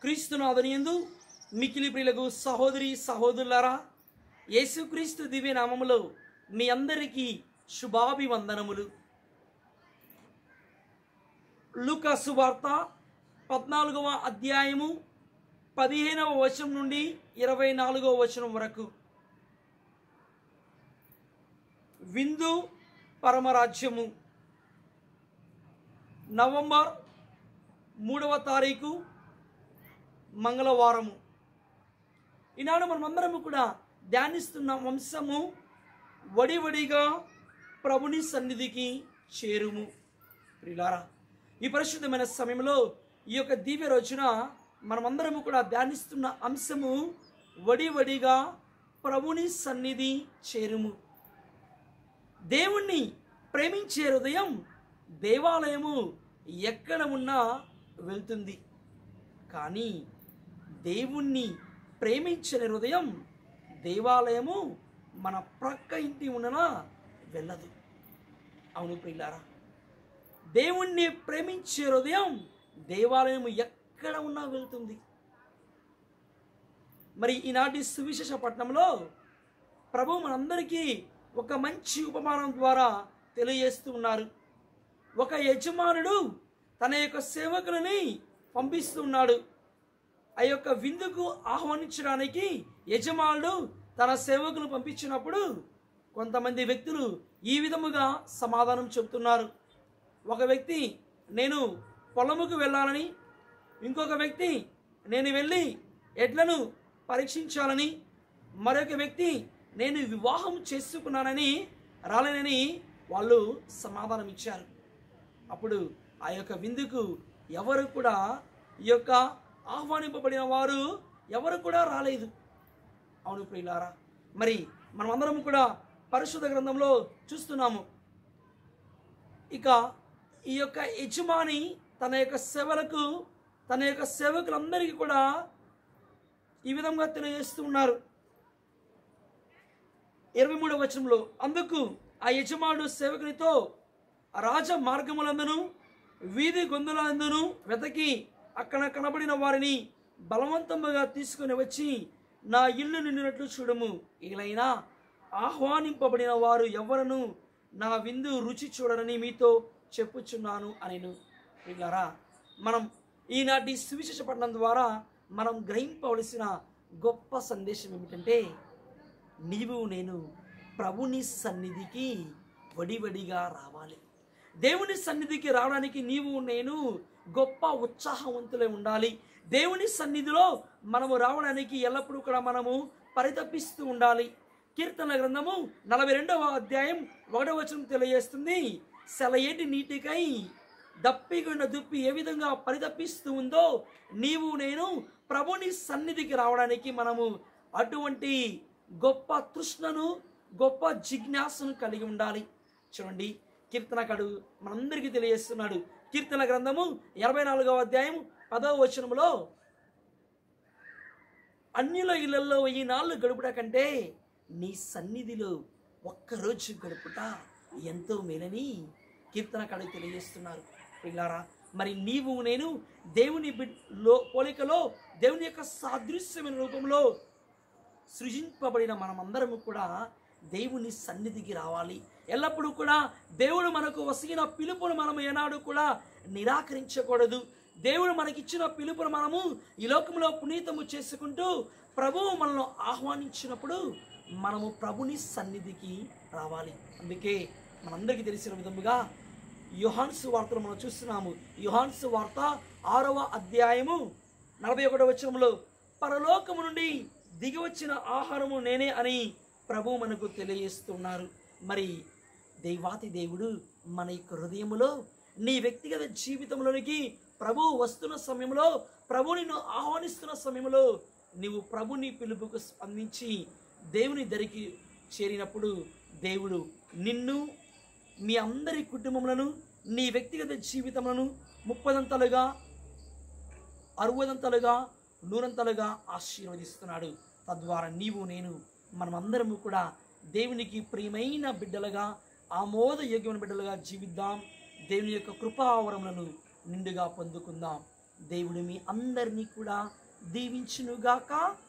క్రీస్తునాథనియందు మికిలి ప్రియులకు సహోదరి సహోదరులారా యేసుక్రీస్తు దివ్య నామములో మీ అందరికీ శుభాభివందనములు లూకా సువార్త పద్నాలుగవ అధ్యాయము పదిహేనవ వచనం నుండి ఇరవై నాలుగవ వచనం వరకు విందు పరమరాజ్యము నవంబర్ మూడవ తారీఖు మంగళవారము ఈనాడు మనమందరము కూడా ధ్యానిస్తున్న వంశము వడివడిగా ప్రభుని సన్నిధికి చేరుము ప్రిలారా ఈ పరిశుద్ధమైన సమయంలో ఈ యొక్క దివ్య రోజున మనమందరము కూడా ధ్యానిస్తున్న అంశము వడివడిగా ప్రభుని సన్నిధి చేరుము దేవుణ్ణి ప్రేమించే హృదయం దేవాలయము ఎక్కడ ఉన్నా వెళ్తుంది కానీ దేవుణ్ణి ప్రేమించని హృదయం దేవాలయము మన ప్రక్క ఇంటి ఉన్ననా వెళ్ళదు అవును ప్రియులారా దేవుణ్ణి ప్రేమించే హృదయం దేవాలయం ఎక్కడ ఉన్నా వెళ్తుంది మరి ఈనాటి సువిశేష పట్టణంలో ప్రభు మనందరికీ ఒక మంచి ఉపమానం ద్వారా తెలియజేస్తూ ఉన్నారు ఒక యజమానుడు తన యొక్క సేవకులని పంపిస్తున్నాడు ఆ యొక్క విందుకు ఆహ్వానించడానికి యజమానుడు తన సేవకులు పంపించినప్పుడు కొంతమంది వ్యక్తులు ఈ విధముగా సమాధానం చెబుతున్నారు ఒక వ్యక్తి నేను పొలముకు వెళ్ళాలని ఇంకొక వ్యక్తి నేను వెళ్ళి ఎడ్లను పరీక్షించాలని మరొక వ్యక్తి నేను వివాహం చేసుకున్నానని రాలేనని వాళ్ళు సమాధానం ఇచ్చారు అప్పుడు ఆ యొక్క విందుకు ఎవరు కూడా ఈ యొక్క ఆహ్వానింపబడిన వారు ఎవరు కూడా రాలేదు అవును ప్రియులారా మరి మనమందరం కూడా పరిశుద్ధ గ్రంథంలో చూస్తున్నాము ఇక ఈ యొక్క యజమాని తన యొక్క సేవలకు తన యొక్క సేవకులందరికీ కూడా ఈ విధంగా తెలియజేస్తూ ఉన్నారు ఇరవై మూడవ వచనంలో అందుకు ఆ యజమానుడు సేవకునితో రాజ మార్గములందును వీధి గొంతులందును వెతకి అక్కడ కనబడిన వారిని బలవంతముగా తీసుకుని వచ్చి నా ఇల్లు నిండినట్లు చూడము ఇలైనా ఆహ్వానింపబడిన వారు ఎవరను నా విందు రుచి చూడరని మీతో చెప్పుచున్నాను అనిను ప్రియులారా మనం ఈనాటి సువిశేష పట్టణం ద్వారా మనం గ్రహింపవలసిన గొప్ప సందేశం ఏమిటంటే నీవు నేను ప్రభుని సన్నిధికి వడివడిగా రావాలి దేవుని సన్నిధికి రావడానికి నీవు నేను గొప్ప ఉత్సాహవంతులై ఉండాలి దేవుని సన్నిధిలో మనము రావడానికి ఎల్లప్పుడూ కూడా మనము పరితపిస్తూ ఉండాలి కీర్తన గ్రంథము నలభై రెండవ అధ్యాయం ఒకటవ వచనం తెలియజేస్తుంది సెలయేటి నీటికై దప్పిగుండ దుప్పి ఏ విధంగా పరితపిస్తూ ఉందో నీవు నేను ప్రభుని సన్నిధికి రావడానికి మనము అటువంటి గొప్ప తృష్ణను గొప్ప జిజ్ఞాసను కలిగి ఉండాలి చూడండి కీర్తనకడు మనందరికీ తెలియజేస్తున్నాడు కీర్తన గ్రంథము ఇరవై నాలుగవ అధ్యాయం పదవ వచనములో అన్యుల ఇళ్లలో వెయ్యి నాళ్ళు గడుపుట కంటే నీ సన్నిధిలో ఒక్కరోజు గడుపుట ఎంతో మేలని కీర్తనకాడు తెలియజేస్తున్నారు పిల్లారా మరి నీవు నేను దేవుని బిడ్ లో పోలికలో దేవుని యొక్క సాదృశ్యమైన రూపంలో సృజింపబడిన మనమందరము కూడా దేవుని సన్నిధికి రావాలి ఎల్లప్పుడూ కూడా దేవుడు మనకు వసిగిన పిలుపును మనము ఏనాడు కూడా నిరాకరించకూడదు దేవుడు మనకిచ్చిన పిలుపును మనము ఈ లోకంలో పునీతము చేసుకుంటూ ప్రభువు మనల్ని ఆహ్వానించినప్పుడు మనము ప్రభుని సన్నిధికి రావాలి అందుకే మనందరికీ తెలిసిన విధముగా యుహాన్సు వార్తలు మనం చూస్తున్నాము యుహాన్సు వార్త ఆరవ అధ్యాయము నలభై ఒకటవ వచనంలో పరలోకము నుండి దిగి వచ్చిన ఆహారము నేనే అని ప్రభు మనకు తెలియజేస్తున్నారు మరి దైవాతి దేవుడు మన యొక్క హృదయములో నీ వ్యక్తిగత జీవితంలోనికి ప్రభు వస్తున్న సమయంలో ప్రభు నిన్ను ఆహ్వానిస్తున్న సమయంలో నీవు ప్రభుని పిలుపుకు స్పందించి దేవుని దరికి చేరినప్పుడు దేవుడు నిన్ను మీ అందరి కుటుంబములను నీ వ్యక్తిగత జీవితములను ముప్పదంతలుగా అరవదంతలుగా నూరంతలుగా ఆశీర్వదిస్తున్నాడు తద్వారా నీవు నేను మనమందరము కూడా దేవునికి ప్రియమైన బిడ్డలుగా ఆమోదయోగ్యమైన బిడ్డలుగా జీవిద్దాం దేవుని యొక్క కృపావరములను నిండుగా పొందుకుందాం దేవుడు మీ అందరినీ కూడా దీవించునుగాక